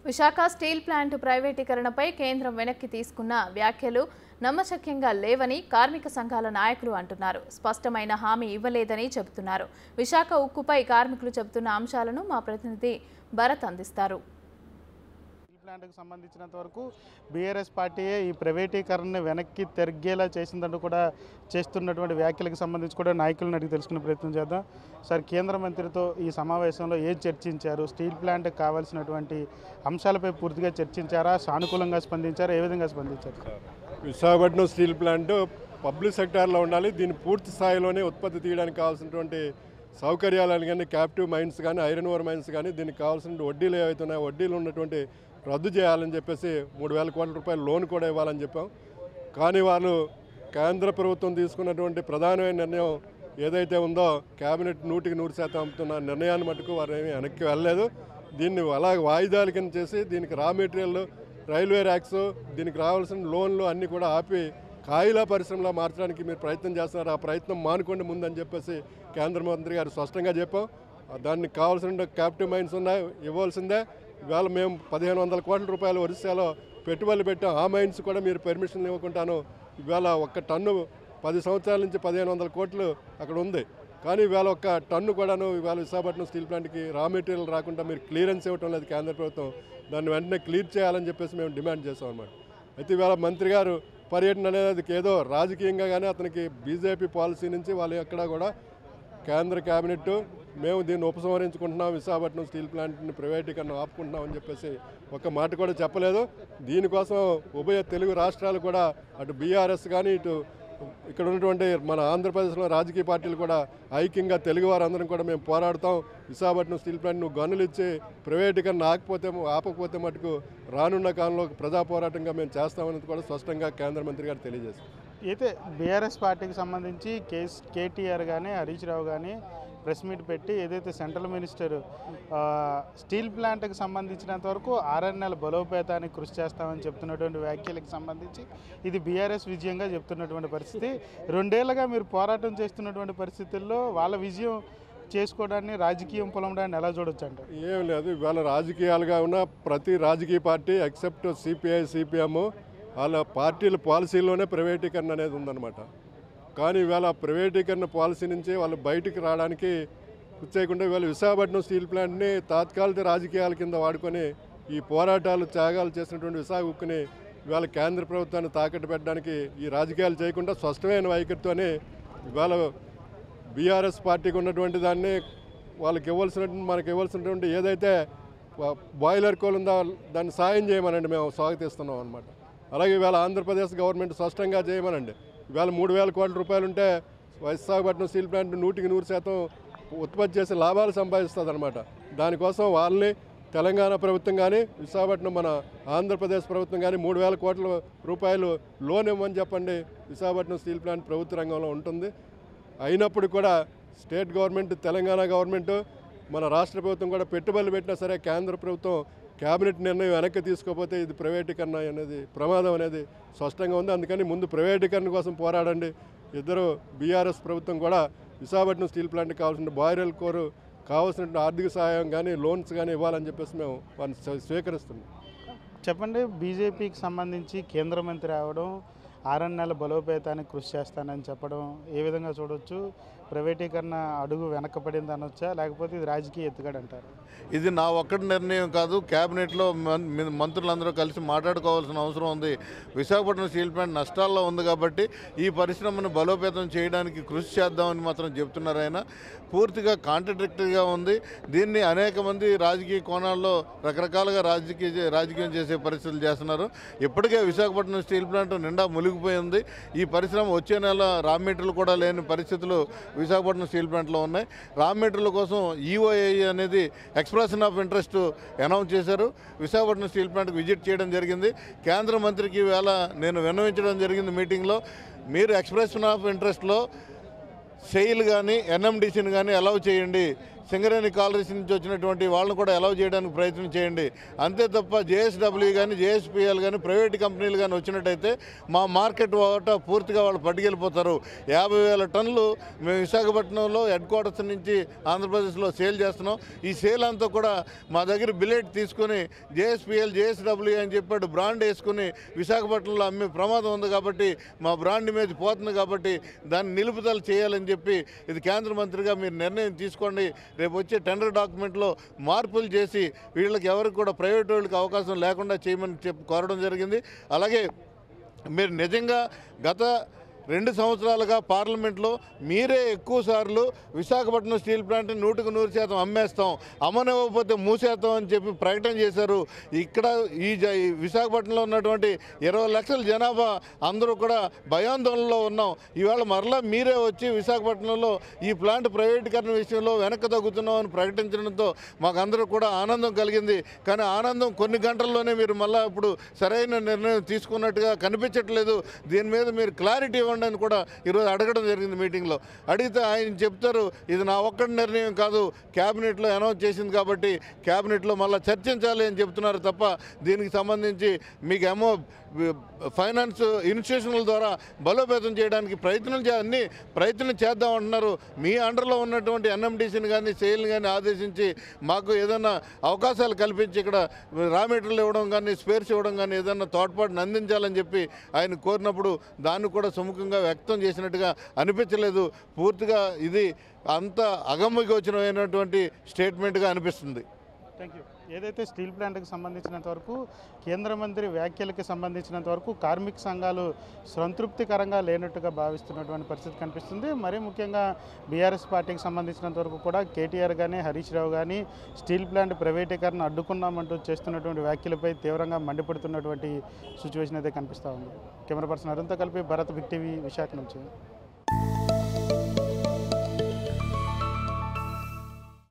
Visakha steel plant ప్రైవేటీకరణపై కేంద్రం వెనక్కి తీసుకున్న వ్యాఖ్యలు నమ్మశక్యంగా లేవని కార్మిక సంఘాల నాయకులు అంటున్నారు స్పష్టమైన హామీ ఇవ్వలేదని చెబుతున్నారు విశాఖ ఉక్కుపై కార్మికులు చెబుతున్న అంశాలను మా ప్రతినిధి భరత్ అందిస్తారు స్టీల్ ప్లాంట్కి సంబంధించినంత వరకు బీఆర్ఎస్ పార్టీయే ఈ ప్రైవేటీకరణని వెనక్కి తిరిగేలా చేసిందంటూ కూడా చేస్తున్నటువంటి వ్యాఖ్యలకు సంబంధించి కూడా నాయకులను అడిగి తెలుసుకునే ప్రయత్నం చేద్దాం సార్ కేంద్ర మంత్రితో ఈ సమావేశంలో ఏం చర్చించారు స్టీల్ ప్లాంట్కి కావాల్సినటువంటి అంశాలపై పూర్తిగా చర్చించారా సానుకూలంగా స్పందించారా ఏ విధంగా స్పందించారు విశాఖపట్నం స్టీల్ ప్లాంట్ పబ్లిక్ సెక్టార్లో ఉండాలి దీన్ని పూర్తి స్థాయిలోనే ఉత్పత్తి తీయడానికి కావాల్సినటువంటి సౌకర్యాలను కానీ క్యాప్టివ్ మైన్స్ కానీ ఐరన్ ఓర్ మైన్స్ కానీ దీనికి కావాల్సిన వడ్డీలు ఏవైతే ఉన్నాయో వడ్డీలు ఉన్నటువంటి రద్దు చేయాలని చెప్పేసి మూడు వేల కోట్ల రూపాయల లోన్ కూడా ఇవ్వాలని చెప్పాం కానీ వాళ్ళు కేంద్ర ప్రభుత్వం తీసుకున్నటువంటి ప్రధానమైన నిర్ణయం ఏదైతే ఉందో కేబినెట్ నూటికి నూరు శాతం అమ్ముతున్న నిర్ణయాన్ని మటుకు వారు ఏమీ వెనక్కి వెళ్ళలేదు దీన్ని అలా వాయిదాల కింద చేసి దీనికి రా మెటీరియల్ రైల్వే ర్యాక్స్ దీనికి రావాల్సిన లోన్లు అన్నీ కూడా ఆపి కాయిలా పరిశ్రమలో మార్చడానికి మీరు ప్రయత్నం చేస్తున్నారు ఆ ప్రయత్నం మానుకోండి ముందని చెప్పేసి కేంద్ర మంత్రి గారు స్పష్టంగా చెప్పాం దానికి కావాల్సిన క్యాపిటల్ మైన్స్ ఉన్నాయి ఇవ్వాల్సిందే ఇవాళ మేము పదిహేను వందల కోట్ల రూపాయలు ఒరిస్సాలో పెట్టుబడులు పెట్టాం ఆ మైన్స్ కూడా మీరు పర్మిషన్ ఇవ్వకుండాను ఇవాళ ఒక్క టన్ను పది సంవత్సరాల నుంచి పదిహేను వందల కోట్లు అక్కడ ఉంది కానీ ఇవాళ ఒక్క టన్ను కూడాను ఇవాళ విశాఖపట్నం స్టీల్ ప్లాంట్కి రా మెటీరియల్ రాకుండా మీరు క్లియరెన్స్ ఇవ్వటం లేదు కేంద్ర ప్రభుత్వం దాన్ని వెంటనే క్లియర్ చేయాలని చెప్పేసి మేము డిమాండ్ చేస్తాం అన్నమాట అయితే ఇవాళ మంత్రి గారు పర్యటన అనేది ఏదో రాజకీయంగా కానీ అతనికి బీజేపీ పాలసీ నుంచి వాళ్ళు ఎక్కడా కూడా కేంద్ర కేబినెట్ మేము దీన్ని ఉపసంహరించుకుంటున్నాం విశాఖపట్నం స్టీల్ ప్లాంట్ని ప్రైవేటీకరణ ఆపుకుంటున్నాం అని చెప్పేసి ఒక మాట కూడా చెప్పలేదు దీనికోసం ఉభయ తెలుగు రాష్ట్రాలు కూడా అటు బీఆర్ఎస్ కానీ ఇటు ఇక్కడ ఉన్నటువంటి మన ఆంధ్రప్రదేశ్లో రాజకీయ పార్టీలు కూడా ఐక్యంగా తెలుగు వారందరం కూడా మేము పోరాడతాం విశాఖపట్నం స్టీల్ ప్లాంట్ నువ్వు గనులు ఇచ్చి ప్రైవేటీకరణ ఆకపోతే ఆపకపోతే మటుకు రానున్న కాలంలో ప్రజా పోరాటంగా మేము చేస్తామని కూడా స్పష్టంగా కేంద్ర మంత్రి గారు తెలియజేశారు అయితే బీఆర్ఎస్ పార్టీకి సంబంధించి కేస్ కేటీఆర్ కానీ హరీష్ రావు కానీ ప్రెస్ మీట్ పెట్టి ఏదైతే సెంట్రల్ మినిస్టర్ ఆ, స్టీల్ ప్లాంట్కి సంబంధించినంత వరకు ఆర్ఎన్ఎల్ బలోపేతానికి కృషి చేస్తామని చెప్తున్నటువంటి వ్యాఖ్యలకు సంబంధించి ఇది బీఆర్ఎస్ విజయంగా చెప్తున్నటువంటి పరిస్థితి రెండేళ్లుగా మీరు పోరాటం చేస్తున్నటువంటి పరిస్థితుల్లో వాళ్ళ విజయం చేసుకోవడాన్ని రాజకీయం పొలమడాన్ని ఎలా చూడొచ్చు అంటారు ఏం లేదు ఇవాళ రాజకీయాలుగా ఉన్న ప్రతి రాజకీయ పార్టీ ఎక్సెప్ట్ సిపిఐ సిపిఎం వాళ్ళ పార్టీల పాలసీలోనే ప్రైవేటీకరణ అనేది ఉందన్నమాట కానీ ఇవాళ ప్రైవేటీకరణ పాలసీ నుంచి వాళ్ళు బయటికి రావడానికి చేయకుండా ఇవాళ విశాఖపట్నం స్టీల్ ప్లాంట్ని తాత్కాలిక రాజకీయాల కింద వాడుకొని ఈ పోరాటాలు త్యాగాలు చేసినటువంటి విశాఖ ఉక్కుని ఇవాళ కేంద్ర ప్రభుత్వాన్ని తాకట్టు పెట్టడానికి ఈ రాజకీయాలు చేయకుండా స్పష్టమైన వైఖరితోనే ఇవాళ బీఆర్ఎస్ పార్టీకి ఉన్నటువంటి దాన్ని వాళ్ళకి ఇవ్వాల్సినటువంటి మనకి ఇవ్వాల్సినటువంటి ఏదైతే బా- బాయిలర్ కోల్ ఉందో దాన్ని సాయం చేయమనండి మేము స్వాగతిస్తున్నాం అనమాట అలాగే ఇవాళ ఆంధ్రప్రదేశ్ గవర్నమెంట్ స్పష్టంగా చేయమనండి ఇవాళ మూడు వేల కోట్ల రూపాయలు ఉంటే విశాఖపట్నం స్టీల్ ప్లాంట్ నూటికి నూరు శాతం ఉత్పత్తి చేసి లాభాలు సంపాదిస్తుంది అనమాట దానికోసం వాళ్ళని తెలంగాణ ప్రభుత్వం కానీ విశాఖపట్నం మన ఆంధ్రప్రదేశ్ ప్రభుత్వం కానీ మూడు వేల కోట్ల రూపాయలు లోన్ ఇవ్వమని చెప్పండి విశాఖపట్నం స్టీల్ ప్లాంట్ ప్రభుత్వ రంగంలో ఉంటుంది అయినప్పుడు కూడా స్టేట్ గవర్నమెంట్ తెలంగాణ గవర్నమెంట్ మన రాష్ట్ర ప్రభుత్వం కూడా పెట్టుబడులు పెట్టినా సరే కేంద్ర ప్రభుత్వం కేబినెట్ నిర్ణయం వెనక్కి తీసుకోకపోతే ఇది ప్రైవేటీకరణ అనేది ప్రమాదం అనేది స్పష్టంగా ఉంది అందుకని ముందు ప్రైవేటీకరణ కోసం పోరాడండి ఇద్దరు బీఆర్ఎస్ ప్రభుత్వం కూడా విశాఖపట్నం స్టీల్ ప్లాంట్కి కావాల్సిన బాయిరల్ కోరు కావాల్సిన ఆర్థిక సహాయం కానీ లోన్స్ కానీ ఇవ్వాలని చెప్పేసి మేము వారిని స్వీ- స్వీకరిస్తున్నాం చెప్పండి బీజేపీకి సంబంధించి కేంద్ర మంత్రి అవడం ఆర్ఎన్ఎల్ బలోపేతానికి కృషి చేస్తానని చెప్పడం ఏ విధంగా చూడొచ్చు ప్రైవేటీకరణ అడుగు వెనకబడింది అనొచ్చా లేకపోతే ఇది రాజకీయ ఎత్తుగడ అంటారు ఇది నా ఒక్కటి నిర్ణయం కాదు క్యాబినెట్లో మం- మీ- మంత్రులందరూ కలిసి మాట్లాడుకోవాల్సిన అవసరం ఉంది విశాఖపట్నం స్టీల్ ప్లాంట్ నష్టాల్లో ఉంది కాబట్టి ఈ పరిశ్రమను బలోపేతం చేయడానికి కృషి చేద్దామని మాత్రం చెప్తున్నారు ఆయన పూర్తిగా కాంట్రడిక్టరీగా ఉంది దీన్ని అనేక మంది రాజకీయ కోణాల్లో రకరకాలుగా రాజకీయ రాజకీయం చేసే పరిస్థితులు చేస్తున్నారు ఇప్పటికే విశాఖపట్నం స్టీల్ ప్లాంట్ నిండా మునిగిపోయింది ఈ పరిశ్రమ వచ్చే నెల రా మెటీరియల్ కూడా లేని పరిస్థితులు విశాఖపట్నం స్టీల్ ప్లాంట్లో ఉన్నాయి రా మెటీరియల్ కోసం ఈఓఐ అనేది ఎక్స్ప్రెషన్ ఆఫ్ ఇంట్రెస్ట్ అనౌన్స్ చేశారు విశాఖపట్నం స్టీల్ ప్లాంట్కి విజిట్ చేయడం జరిగింది కేంద్ర మంత్రికి వేళ నేను విన్నవించడం జరిగింది మీటింగ్లో మీరు ఎక్స్ప్రెషన్ ఆఫ్ ఇంట్రెస్ట్లో సెయిల్ కానీ ఎన్ఎండిసిని కానీ అలౌ చేయండి సింగరేణి కాలరీస్ నుంచి వచ్చినటువంటి వాళ్ళని కూడా అలౌ చేయడానికి ప్రయత్నం చేయండి అంతే తప్ప జేఎస్డబ్ల్యూ కానీ జేఎస్పీఎల్ కానీ ప్రైవేట్ కంపెనీలు కానీ వచ్చినట్టయితే మా మార్కెట్ వాటా పూర్తిగా వాళ్ళు పట్టుకెళ్ళిపోతారు యాభై వేల టన్నులు మేము విశాఖపట్నంలో హెడ్ క్వార్టర్స్ నుంచి ఆంధ్రప్రదేశ్లో సేల్ చేస్తున్నాం ఈ సేల్ అంతా కూడా మా దగ్గర బిలెట్ తీసుకొని జేఎస్పీఎల్ జేఎస్డబ్ల్యూ అని చెప్పాడు బ్రాండ్ వేసుకుని విశాఖపట్నంలో అమ్మే ప్రమాదం ఉంది కాబట్టి మా బ్రాండ్ ఇమేజ్ పోతుంది కాబట్టి దాన్ని నిలుపుదల చేయాలని చెప్పి ఇది కేంద్ర మంత్రిగా మీరు నిర్ణయం తీసుకోండి రేపు వచ్చే టెండర్ డాక్యుమెంట్లో మార్పులు చేసి వీళ్ళకి ఎవరికి కూడా ప్రైవేట్ వాళ్ళకి అవకాశం లేకుండా చేయమని చెప్పి కోరడం జరిగింది అలాగే మీరు నిజంగా గత రెండు సంవత్సరాలుగా పార్లమెంట్లో మీరే ఎక్కువ సార్లు విశాఖపట్నం స్టీల్ ప్లాంట్ నూటికి నూరు శాతం అమ్మేస్తాం అమ్మనివ్వకపోతే మూసేస్తాం అని చెప్పి ప్రకటన చేశారు ఇక్కడ ఈ జ- ఈ విశాఖపట్నంలో ఉన్నటువంటి ఇరవై లక్షల జనాభా అందరూ కూడా భయాందోళనలో ఉన్నాం ఇవాళ మరలా మీరే వచ్చి విశాఖపట్నంలో ఈ ప్లాంట్ ప్రైవేటీకరణ విషయంలో వెనక్కి తగ్గుతున్నాం అని ప్రకటించడంతో మాకందరూ కూడా ఆనందం కలిగింది కానీ ఆనందం కొన్ని గంటల్లోనే మీరు మళ్ళీ ఇప్పుడు సరైన నిర్ణయం తీసుకున్నట్టుగా కనిపించట్లేదు దీని మీద మీరు క్లారిటీ ఇవ్వండి అని కూడా ఈరోజు అడగడం జరిగింది మీటింగ్లో అడిగితే ఆయన చెప్తారు ఇది నా ఒక్కడి నిర్ణయం కాదు క్యాబినెట్లో అనౌన్స్ చేసింది కాబట్టి క్యాబినెట్లో మళ్ళీ చర్చించాలి అని చెప్తున్నారు తప్ప దీనికి సంబంధించి మీకు ఏమో ఫైనాన్స్ ఇన్స్టిట్యూషన్ల ద్వారా బలోపేతం చేయడానికి ప్రయత్నం చే అన్ని ప్రయత్నం చేద్దాం అంటున్నారు మీ అండర్లో ఉన్నటువంటి ఎన్ఎండిసిని కానీ సేల్ని కానీ ఆదేశించి మాకు ఏదైనా అవకాశాలు కల్పించి ఇక్కడ రా మెటీరియల్ ఇవ్వడం కానీ స్పేర్స్ ఇవ్వడం కానీ ఏదైనా తోడ్పాటును అందించాలని చెప్పి ఆయన కోరినప్పుడు దాన్ని కూడా సుముఖంగా వ్యక్తం చేసినట్టుగా అనిపించలేదు పూర్తిగా ఇది అంత అగమ్యగోచరమైనటువంటి స్టేట్మెంట్గా అనిపిస్తుంది థ్యాంక్ యూ ఏదైతే స్టీల్ ప్లాంట్కి సంబంధించినంత వరకు కేంద్ర మంత్రి వ్యాఖ్యలకి సంబంధించినంత వరకు కార్మిక సంఘాలు సంతృప్తికరంగా లేనట్టుగా భావిస్తున్నటువంటి పరిస్థితి కనిపిస్తుంది మరీ ముఖ్యంగా బీఆర్ఎస్ పార్టీకి సంబంధించినంత వరకు కూడా కేటీఆర్ కానీ హరీష్ రావు కానీ స్టీల్ ప్లాంట్ ప్రైవేటీకరణ అడ్డుకున్నామంటూ చేస్తున్నటువంటి వ్యాఖ్యలపై తీవ్రంగా మండిపడుతున్నటువంటి సిచ్యువేషన్ అయితే కనిపిస్తూ ఉంది కెమెరా పర్సన్ అరుణ్తో కలిపి భరత్ బిగ్ టీవీ విశాఖ నుంచి